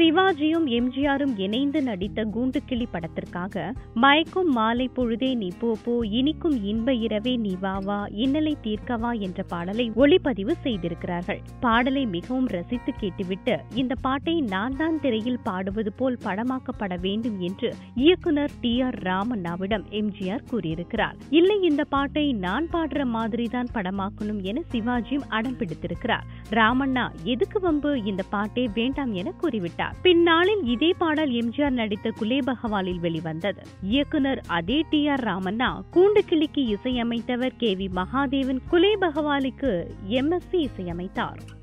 சிவாஜியும் எம்ஜிஆரும் இணைந்து நடித்த கூண்டுக்கிளி படத்திற்காக மயக்கும் மாலை பொழுதே நீ போ போ இனிக்கும் இன்ப இரவே நீ வா வா இன்னலை தீர்க்கவா என்ற பாடலை ஒளிப்பதிவு செய்திருக்கிறார்கள் பாடலை மிகவும் ரசித்து கேட்டுவிட்டு இந்த பாட்டை நான் தான் திரையில் பாடுவது போல் படமாக்கப்பட வேண்டும் என்று இயக்குனர் டி ஆர் ராமண்ணாவிடம் எம்ஜிஆர் கூறியிருக்கிறார் இல்லை இந்த பாட்டை நான் பாடுற மாதிரிதான் படமாக்கணும் என சிவாஜியும் அடம் பிடித்திருக்கிறார் ராமண்ணா எதுக்கு வம்பு இந்த பாட்டே வேண்டாம் என கூறிவிட்டார் பின்னாளில் இதே பாடல் எம்ஜிஆர் நடித்த குலே பகவாலில் வெளிவந்தது இயக்குனர் அதே டி ஆர் ராமண்ணா கூண்டு கிளிக்கு இசையமைத்தவர் கே வி மகாதேவன் குலே பகவாலுக்கு எம்எஸ்சி இசையமைத்தார்